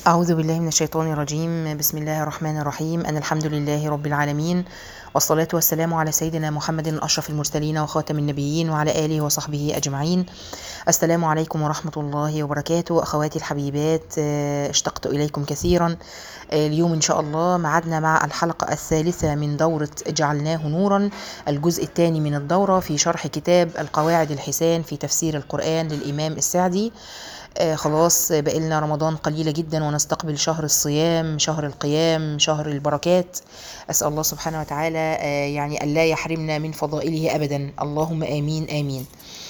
أعوذ بالله من الشيطان الرجيم بسم الله الرحمن الرحيم أن الحمد لله رب العالمين والصلاة والسلام على سيدنا محمد أشرف المرسلين وخاتم النبيين وعلى آله وصحبه أجمعين السلام عليكم ورحمة الله وبركاته أخواتي الحبيبات آه، اشتقت إليكم كثيرا آه، اليوم إن شاء الله معدنا مع الحلقة الثالثة من دورة جعلناه نورا الجزء الثاني من الدورة في شرح كتاب القواعد الحسان في تفسير القرآن للإمام السعدي آه خلاص بقالنا رمضان قليلة جدا ونستقبل شهر الصيام شهر القيام شهر البركات أسأل الله سبحانه وتعالى آه يعني ألا يحرمنا من فضائله أبدا اللهم آمين آمين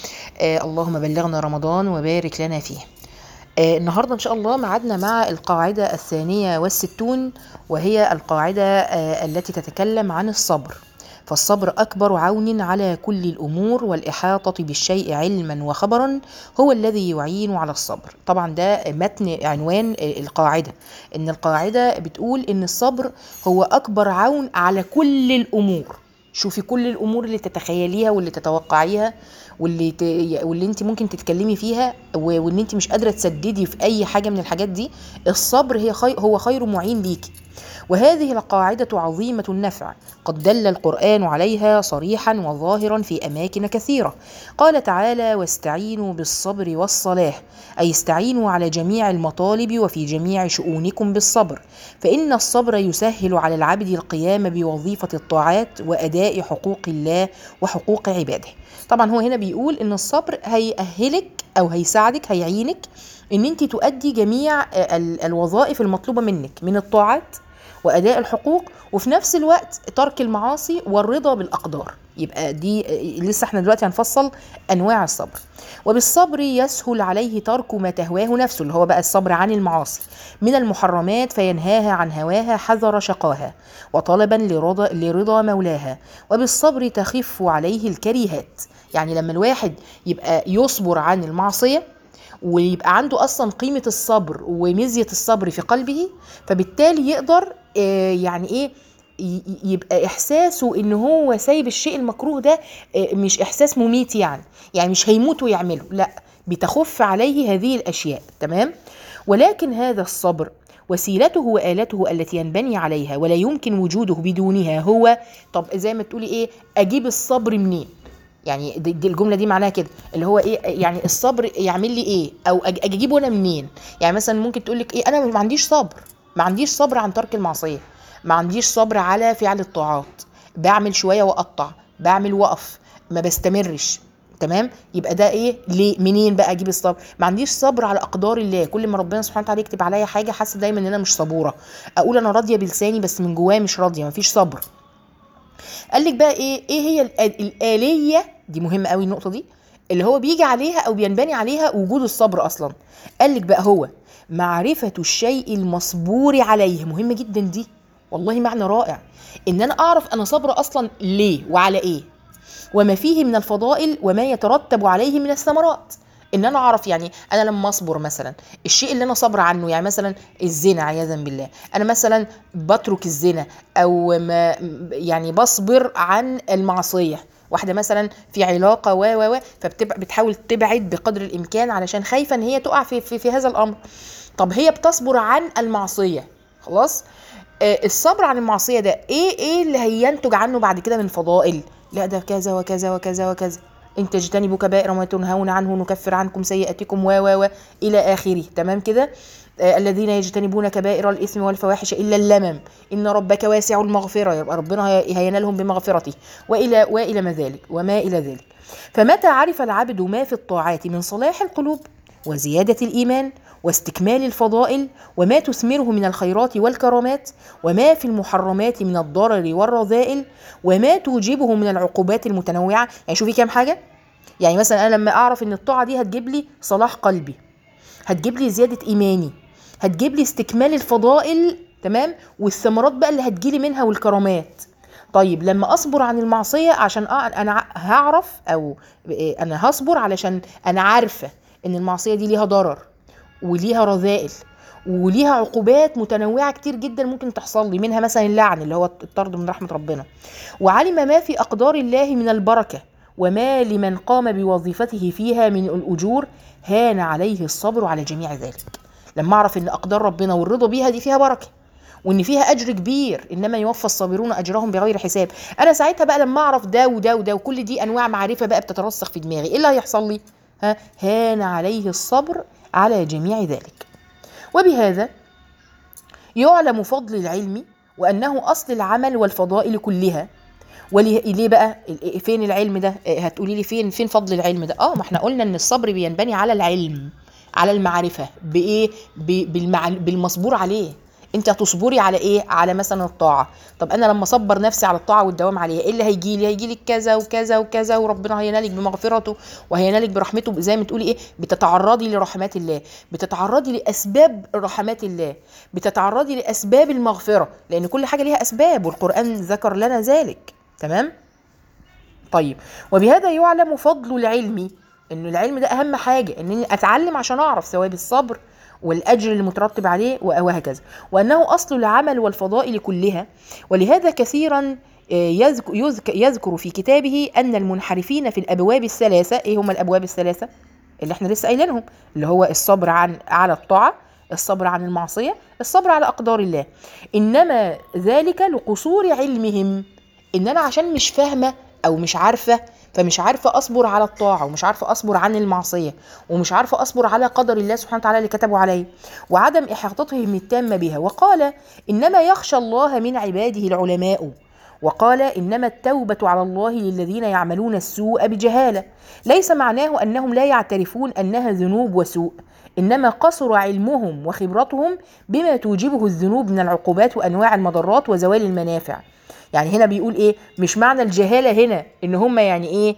آه اللهم بلغنا رمضان وبارك لنا فيه آه النهاردة إن شاء الله معدنا مع القاعدة الثانية والستون وهي القاعدة آه التي تتكلم عن الصبر فالصبر أكبر عون على كل الأمور والإحاطة بالشيء علما وخبرا هو الذي يعين على الصبر طبعا ده متن عنوان القاعدة إن القاعدة بتقول إن الصبر هو أكبر عون على كل الأمور شوفي كل الامور اللي تتخيليها واللي تتوقعيها واللي ت... واللي انت ممكن تتكلمي فيها و... وان انت مش قادره تسددي في اي حاجه من الحاجات دي الصبر هي خي... هو خير معين ليكي وهذه القاعدة عظيمة النفع قد دل القرآن عليها صريحا وظاهرا في أماكن كثيرة قال تعالى واستعينوا بالصبر والصلاة أي استعينوا على جميع المطالب وفي جميع شؤونكم بالصبر فإن الصبر يسهل على العبد القيام بوظيفة الطاعات وأداء حقوق الله وحقوق عباده طبعا هو هنا بيقول إن الصبر هيأهلك أو هيساعدك هيعينك إن أنت تؤدي جميع الوظائف المطلوبة منك من الطاعات واداء الحقوق وفي نفس الوقت ترك المعاصي والرضا بالاقدار يبقى دي لسه احنا دلوقتي هنفصل انواع الصبر وبالصبر يسهل عليه ترك ما تهواه نفسه اللي هو بقى الصبر عن المعاصي من المحرمات فينهاها عن هواها حذر شقاها وطلبا لرضا لرضا مولاها وبالصبر تخف عليه الكريهات يعني لما الواحد يبقى يصبر عن المعصيه ويبقى عنده اصلا قيمه الصبر ومزيه الصبر في قلبه فبالتالي يقدر يعني ايه يبقى احساسه ان هو سايب الشيء المكروه ده مش احساس مميت يعني يعني مش هيموت ويعمله لا بتخف عليه هذه الاشياء تمام ولكن هذا الصبر وسيلته وآلته التي ينبني عليها ولا يمكن وجوده بدونها هو طب زي ما تقولي ايه اجيب الصبر منين يعني دي, دي الجمله دي معناها كده اللي هو ايه يعني الصبر يعمل لي ايه او اجيبه انا منين يعني مثلا ممكن تقول لك ايه انا ما عنديش صبر ما عنديش صبر عن ترك المعصيه ما عنديش صبر على فعل الطاعات بعمل شويه واقطع بعمل وقف ما بستمرش تمام يبقى ده ايه ليه منين بقى اجيب الصبر ما عنديش صبر على اقدار الله كل ما ربنا سبحانه وتعالى يكتب عليا حاجه حاسه دايما ان انا مش صبوره اقول انا راضيه بلساني بس من جوايا مش راضيه مفيش صبر قال لك بقى ايه ايه هي الاليه دي مهمه قوي النقطه دي اللي هو بيجي عليها او بينبني عليها وجود الصبر اصلا قال لك بقى هو معرفه الشيء المصبور عليه مهمه جدا دي والله معنى رائع ان انا اعرف انا صابره اصلا ليه وعلى ايه وما فيه من الفضائل وما يترتب عليه من الثمرات ان انا اعرف يعني انا لما اصبر مثلا الشيء اللي انا صابره عنه يعني مثلا الزنا عياذا بالله انا مثلا بترك الزنا او ما يعني بصبر عن المعصيه واحده مثلا في علاقه و و و فبتحاول تبعد بقدر الامكان علشان خايفه ان هي تقع في, في, في هذا الامر طب هي بتصبر عن المعصيه خلاص آه الصبر عن المعصيه ده ايه ايه اللي هينتج عنه بعد كده من فضائل لا ده كذا وكذا وكذا وكذا ان تجتنبوا كبائر ما تنهون عنه نكفر عنكم سيئاتكم و و و الى اخره تمام كده آه الذين يجتنبون كبائر الاثم والفواحش الا اللمم ان ربك واسع المغفره يبقى ربنا هينالهم بمغفرته والى والى ما ذلك وما الى ذلك فمتى عرف العبد ما في الطاعات من صلاح القلوب وزياده الايمان واستكمال الفضائل وما تثمره من الخيرات والكرامات وما في المحرمات من الضرر والرذائل وما توجبه من العقوبات المتنوعه يعني شوفي كام حاجه يعني مثلا انا لما اعرف ان الطاعه دي هتجيب لي صلاح قلبي هتجيب لي زياده ايماني هتجيب لي استكمال الفضائل تمام والثمرات بقى اللي هتجيلي منها والكرامات طيب لما اصبر عن المعصيه عشان انا هعرف او انا هصبر علشان انا عارفه ان المعصيه دي ليها ضرر وليها رذائل وليها عقوبات متنوعه كتير جدا ممكن تحصل لي منها مثلا اللعن اللي هو الطرد من رحمه ربنا وعلم ما في اقدار الله من البركه وما لمن قام بوظيفته فيها من الاجور هان عليه الصبر على جميع ذلك لما اعرف ان اقدار ربنا والرضا بيها دي فيها بركه وان فيها اجر كبير انما يوفى الصابرون اجرهم بغير حساب انا ساعتها بقى لما اعرف ده وده وده وكل دي انواع معرفه بقى بتترسخ في دماغي ايه اللي هيحصل لي ها هان عليه الصبر على جميع ذلك وبهذا يعلم فضل العلم وانه اصل العمل والفضائل كلها وليه بقى فين العلم ده هتقولي لي فين فين فضل العلم ده اه ما احنا قلنا ان الصبر بينبني على العلم على المعرفه بايه ب- بالمع... بالمصبور عليه انت هتصبري على ايه على مثلا الطاعه طب انا لما اصبر نفسي على الطاعه والدوام عليها ايه اللي هيجي لي هيجي لي كذا وكذا وكذا وربنا هينالك بمغفرته وهينالك برحمته زي ما تقولي ايه بتتعرضي لرحمات الله بتتعرضي لاسباب رحمات الله بتتعرضي لاسباب المغفره لان كل حاجه ليها اسباب والقران ذكر لنا ذلك تمام طيب وبهذا يعلم فضل العلم ان العلم ده اهم حاجه انني اتعلم عشان اعرف ثواب الصبر والاجر المترتب عليه وهكذا وانه اصل العمل والفضائل كلها ولهذا كثيرا يذك- يذك- يذكر في كتابه ان المنحرفين في الابواب الثلاثه ايه هم الابواب الثلاثه اللي احنا لسه قايلينهم اللي هو الصبر عن على الطاعه الصبر عن المعصيه الصبر على اقدار الله انما ذلك لقصور علمهم ان انا عشان مش فاهمه او مش عارفه فمش عارفه اصبر على الطاعه ومش عارفه اصبر عن المعصيه ومش عارفه اصبر على قدر الله سبحانه وتعالى اللي كتبه علي وعدم احاطتهم التامه بها وقال انما يخشى الله من عباده العلماء وقال انما التوبه على الله للذين يعملون السوء بجهاله ليس معناه انهم لا يعترفون انها ذنوب وسوء انما قصر علمهم وخبرتهم بما توجبه الذنوب من العقوبات وانواع المضرات وزوال المنافع يعني هنا بيقول ايه مش معنى الجهاله هنا ان هم يعني ايه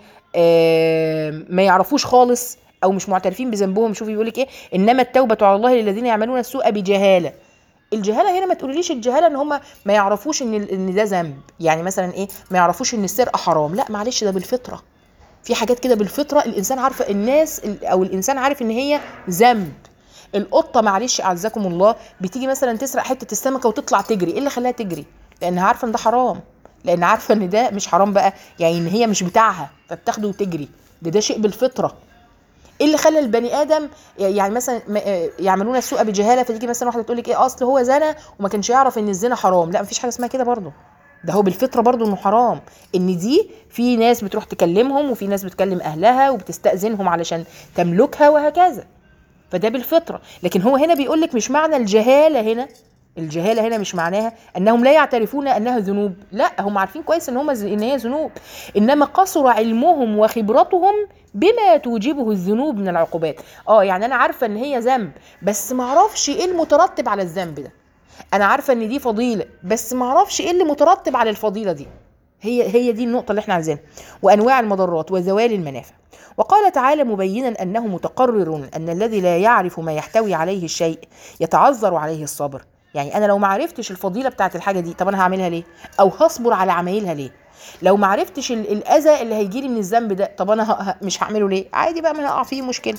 آه ما يعرفوش خالص او مش معترفين بذنبهم شوفي بيقول لك ايه انما التوبه على الله للذين يعملون السوء بجهاله الجهاله هنا ما تقوليليش الجهاله ان هم ما يعرفوش ان ان ده ذنب يعني مثلا ايه ما يعرفوش ان السرقه حرام لا معلش ده بالفطره في حاجات كده بالفطره الانسان عارفه الناس او الانسان عارف ان هي ذنب القطه معلش اعزكم الله بتيجي مثلا تسرق حته السمكه وتطلع تجري ايه اللي خلاها تجري لانها عارفه ان ده حرام لان عارفه ان ده مش حرام بقى يعني ان هي مش بتاعها فبتاخده وتجري ده ده شيء بالفطره ايه اللي خلى البني ادم يعني مثلا يعملون السوء بجهاله فتيجي مثلا واحده تقول لك ايه اصل هو زنا وما كانش يعرف ان الزنا حرام لا مفيش حاجه اسمها كده برضه ده هو بالفطره برضه انه حرام ان دي في ناس بتروح تكلمهم وفي ناس بتكلم اهلها وبتستاذنهم علشان تملكها وهكذا فده بالفطره لكن هو هنا بيقول لك مش معنى الجهاله هنا الجهاله هنا مش معناها انهم لا يعترفون انها ذنوب لا هم عارفين كويس ان هم ان هي ذنوب انما قصر علمهم وخبرتهم بما توجبه الذنوب من العقوبات اه يعني انا عارفه ان هي ذنب بس ما اعرفش ايه المترتب على الذنب ده انا عارفه ان دي فضيله بس ما اعرفش ايه اللي مترتب على الفضيله دي هي هي دي النقطه اللي احنا عايزينها وانواع المضرات وزوال المنافع وقال تعالى مبينا انه متقرر ان الذي لا يعرف ما يحتوي عليه الشيء يتعذر عليه الصبر يعني انا لو ما عرفتش الفضيله بتاعت الحاجه دي طب انا هعملها ليه او هصبر على عمايلها ليه لو ما عرفتش الاذى اللي هيجي لي من الذنب ده طب انا ه... مش هعمله ليه عادي بقى ما هقع فيه مشكله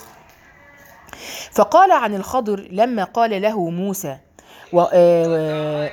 فقال عن الخضر لما قال له موسى و... آه...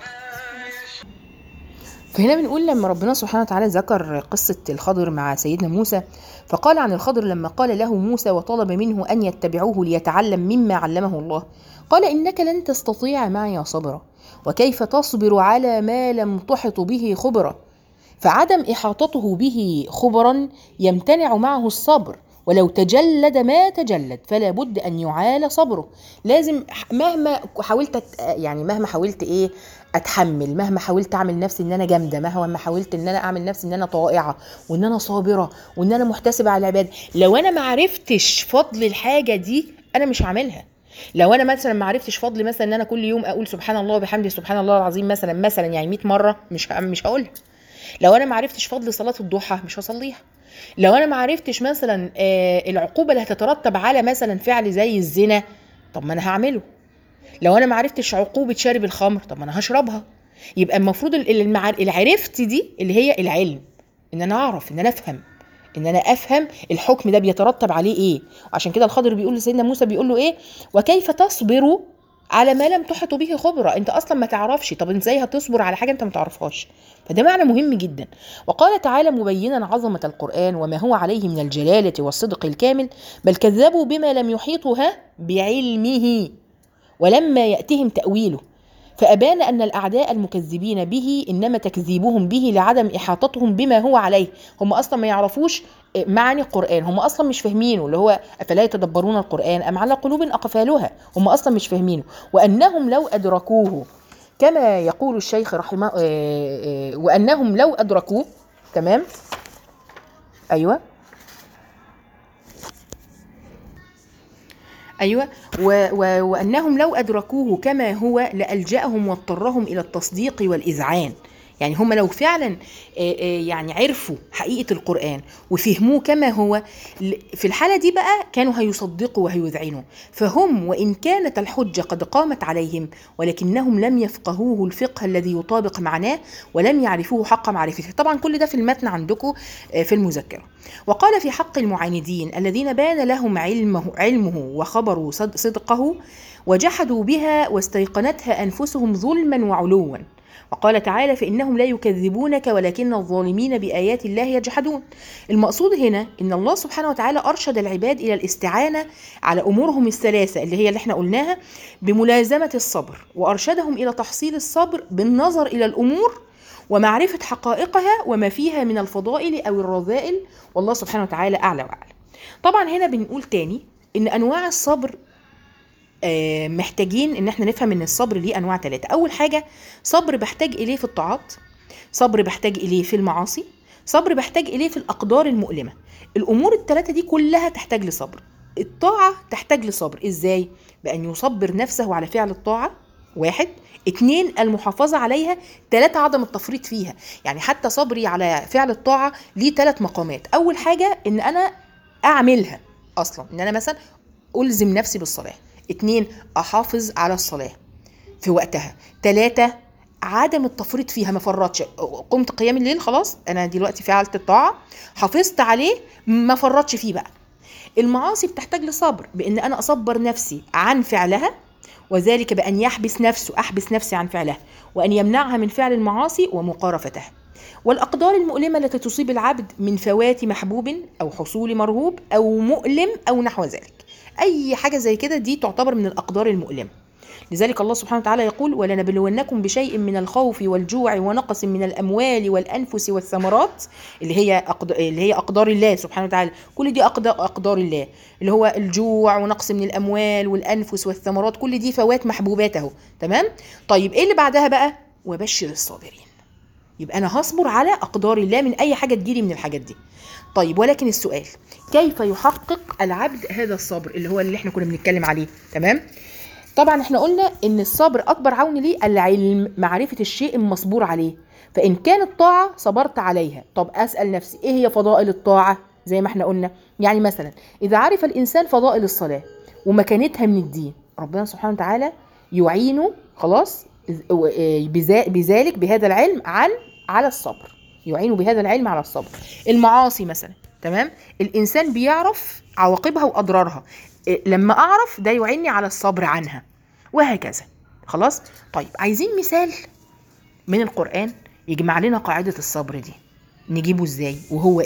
فهنا بنقول لما ربنا سبحانه وتعالى ذكر قصة الخضر مع سيدنا موسى فقال عن الخضر لما قال له موسى وطلب منه أن يتبعوه ليتعلم مما علمه الله قال إنك لن تستطيع معي صبرا وكيف تصبر على ما لم تحط به خبرا فعدم إحاطته به خبرا يمتنع معه الصبر ولو تجلد ما تجلد فلا بد ان يعال صبره لازم مهما حاولت يعني مهما حاولت ايه اتحمل مهما حاولت اعمل نفسي ان انا جامده مهما حاولت ان انا اعمل نفسي ان انا طائعه وان انا صابره وان انا محتسبه على العباده لو انا ما عرفتش فضل الحاجه دي انا مش هعملها لو انا مثلا ما عرفتش فضل مثلا ان انا كل يوم اقول سبحان الله وبحمده سبحان الله العظيم مثلا مثلا يعني 100 مره مش مش هقولها لو انا ما عرفتش فضل صلاه الضحى مش هصليها لو انا ما عرفتش مثلا آه العقوبه اللي هتترتب على مثلا فعل زي الزنا طب ما انا هعمله لو انا ما عرفتش عقوبه شارب الخمر طب ما انا هشربها يبقى المفروض العرفت دي اللي هي العلم ان انا اعرف ان انا افهم ان انا افهم الحكم ده بيترتب عليه ايه عشان كده الخضر بيقول لسيدنا موسى بيقول له ايه وكيف تصبر على ما لم تحط به خبره انت اصلا ما تعرفش طب ازاي هتصبر على حاجه انت ما تعرفهاش فده معنى مهم جدا وقال تعالى مبينا عظمه القران وما هو عليه من الجلاله والصدق الكامل بل كذبوا بما لم يحيطوا بعلمه ولما يأتهم تأويله فأبان أن الأعداء المكذبين به إنما تكذيبهم به لعدم إحاطتهم بما هو عليه هم أصلا ما يعرفوش معاني القرآن هم أصلا مش فاهمينه اللي هو أفلا يتدبرون القرآن أم على قلوب أقفالها هم أصلا مش فاهمينه وأنهم لو أدركوه كما يقول الشيخ رحمه آه، آه، وأنهم لو أدركوه تمام أيوه أيوة و و وأنهم لو أدركوه كما هو لألجأهم واضطرهم إلى التصديق والإذعان يعني هم لو فعلا آه، آه، يعني عرفوا حقيقة القرآن وفهموه كما هو ل- في الحالة دي بقى كانوا هيصدقوا وهيذعنوا فهم وإن كانت الحجة قد قامت عليهم ولكنهم لم يفقهوه الفقه الذي يطابق معناه ولم يعرفوه حق معرفته طبعا كل ده في المتن عندكم آه، في المذكرة وقال في حق المعاندين الذين بان لهم علمه, علمه وخبروا صد- صدقه وجحدوا بها واستيقنتها أنفسهم ظلما وعلوا وقال تعالى فإنهم لا يكذبونك ولكن الظالمين بآيات الله يجحدون المقصود هنا إن الله سبحانه وتعالى أرشد العباد إلى الاستعانة على أمورهم الثلاثة اللي هي اللي احنا قلناها بملازمة الصبر وأرشدهم إلى تحصيل الصبر بالنظر إلى الأمور ومعرفة حقائقها وما فيها من الفضائل أو الرذائل والله سبحانه وتعالى أعلى وأعلى طبعا هنا بنقول تاني إن أنواع الصبر آه، محتاجين ان احنا نفهم ان الصبر ليه انواع ثلاثه اول حاجه صبر بحتاج اليه في الطاعات صبر بحتاج اليه في المعاصي صبر بحتاج اليه في الاقدار المؤلمه الامور الثلاثه دي كلها تحتاج لصبر الطاعه تحتاج لصبر ازاي بان يصبر نفسه على فعل الطاعه واحد اتنين المحافظة عليها تلاتة عدم التفريط فيها يعني حتى صبري على فعل الطاعة ليه تلات مقامات أول حاجة إن أنا أعملها أصلا إن أنا مثلا ألزم نفسي بالصلاة اتنين أحافظ على الصلاة في وقتها تلاتة عدم التفريط فيها ما فرطش قمت قيام الليل خلاص انا دلوقتي فعلت الطاعه حافظت عليه ما فرطش فيه بقى المعاصي بتحتاج لصبر بان انا اصبر نفسي عن فعلها وذلك بان يحبس نفسه احبس نفسي عن فعلها وان يمنعها من فعل المعاصي ومقارفتها والأقدار المؤلمة التي تصيب العبد من فوات محبوب أو حصول مرغوب أو مؤلم أو نحو ذلك أي حاجة زي كده دي تعتبر من الأقدار المؤلمة لذلك الله سبحانه وتعالى يقول ولنبلونكم بشيء من الخوف والجوع ونقص من الاموال والانفس والثمرات اللي هي أقدار اللي هي اقدار الله سبحانه وتعالى كل دي اقدار اقدار الله اللي هو الجوع ونقص من الاموال والانفس والثمرات كل دي فوات محبوبات اهو تمام طيب ايه اللي بعدها بقى وبشر الصابرين يبقى انا هصبر على اقدار الله من اي حاجه تجيلي من الحاجات دي طيب ولكن السؤال كيف يحقق العبد هذا الصبر اللي هو اللي احنا كنا بنتكلم عليه تمام طبعا احنا قلنا ان الصبر اكبر عون ليه العلم معرفه الشيء المصبور عليه فان كانت طاعه صبرت عليها طب اسال نفسي ايه هي فضائل الطاعه زي ما احنا قلنا يعني مثلا اذا عرف الانسان فضائل الصلاه ومكانتها من الدين ربنا سبحانه وتعالى يعينه خلاص بذا- بذلك بهذا العلم عن على الصبر يعينه بهذا العلم على الصبر المعاصي مثلا تمام الانسان بيعرف عواقبها واضرارها إيه، لما اعرف ده يعني على الصبر عنها وهكذا خلاص طيب عايزين مثال من القران يجمع لنا قاعده الصبر دي نجيبه ازاي وهو